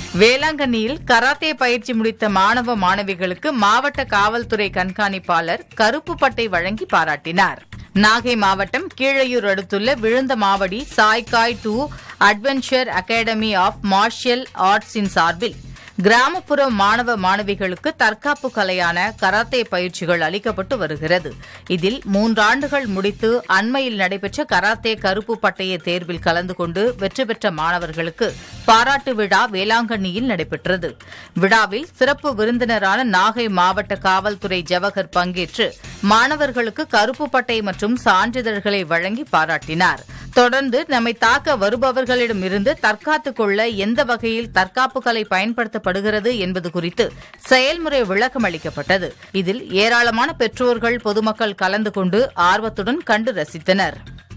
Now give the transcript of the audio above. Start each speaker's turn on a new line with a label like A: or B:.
A: வேளாங்கண்ணியில் கராத்தே பயிற்சி முடித்த மாணவ மாணவிகளுக்கு மாவட்ட காவல்துறை கண்காணிப்பாளர் கருப்பு பட்டை வழங்கி பாராட்டினார் நாகை மாவட்டம் கீழையூர் அடுத்துள்ள Vizhunthamavadi Saikai do adventure academy of martial ஆர்ட்ஸின் சார்பில் கிராமப்புற மாணவ மாணவிகளுக்கு தற்காப்பு கலையான கராத்தே பயிற்சிகள் அளிக்கப்பட்டு வருகிறது இதில் மூன்றாண்டுகள் முடித்து அண்மையில் நடைபெற்ற கராத்தே கருப்பு பட்டய தேர்வில் கலந்து கொண்டு வெற்றி பெற்ற மாணவர்களுக்கு பாராட்டு விழா வேளாங்கண்ணியில் நடைபெற்றது விழாவில் சிறப்பு விருந்தினரான நாகை மாவட்ட காவல்துறை ஜவஹர் பங்கேற்று மாணவர்களுக்கு கருப்பு பட்டை மற்றும் சான்றிதழ்களை வழங்கி பாராட்டினார் தொடர்ந்து நம்மை தாக்க வருபவர்களிடம் இருந்து தற்காத்துக் கொள்ள எந்த வகையில் தற்காப்பு கலை பயன்படுத்தப்படுகிறது என்பது குறித்து செயல்முறை விளக்கம் அளிக்கப்பட்டது இதில் ஏராளமான பெற்றோர்கள் பொதுமக்கள் கலந்து கொண்டு ஆர்வத்துடன் கண்டு ரசித்தனர்